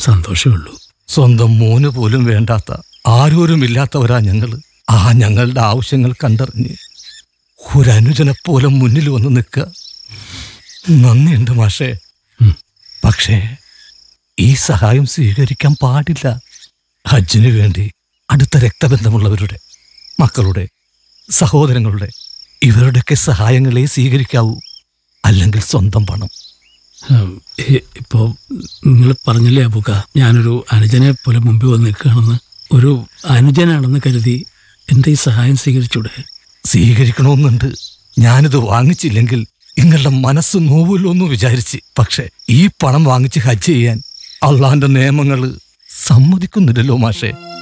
സന്തോഷമേ ഉള്ളൂ സ്വന്തം മോന് പോലും വേണ്ടാത്ത ആരോരുമില്ലാത്തവരാ ഞങ്ങള് ആ ഞങ്ങളുടെ ആവശ്യങ്ങൾ കണ്ടറിഞ്ഞ് ഒരനുജനെ പോലെ മുന്നിൽ വന്ന് നിൽക്കുക നന്ദിയുണ്ട് മാഷേ ഉം. പക്ഷേ ഈ സഹായം സ്വീകരിക്കാൻ പാടില്ല ഹജ്ജിന് വേണ്ടി അടുത്ത രക്തബന്ധമുള്ളവരുടെ മക്കളുടെ സഹോദരങ്ങളുടെ ഇവരുടെയൊക്കെ സഹായങ്ങളെ സ്വീകരിക്കാവൂ അല്ലെങ്കിൽ സ്വന്തം പണം ഉം, ഇ- ഇപ്പോ നിങ്ങൾ പറഞ്ഞില്ലേ അബുക്ക ഞാനൊരു അനുജനെ പോലെ മുമ്പിൽ വന്ന് നിൽക്കുകയാണെന്ന് ഒരു അനുജനാണെന്ന് കരുതി എൻ്റെ ഈ സഹായം സ്വീകരിച്ചൂടെ സ്വീകരിക്കണമെന്നുണ്ട് ഞാനിത് വാങ്ങിച്ചില്ലെങ്കിൽ നിങ്ങളുടെ മനസ്സ് നോവുമല്ലോ എന്ന് വിചാരിച്ച് പക്ഷെ ഈ പണം വാങ്ങിച്ച് ഹജ്ജ് ചെയ്യാൻ അള്ളാന്റെ നിയമങ്ങൾ സമ്മതിക്കുന്നില്ലല്ലോ മാഷേ